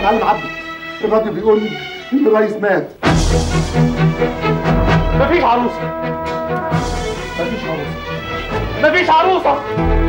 معلم عبده الراديو بيقول لي ان الرئيس مات مفيش عروسه مفيش عروسه مفيش عروسه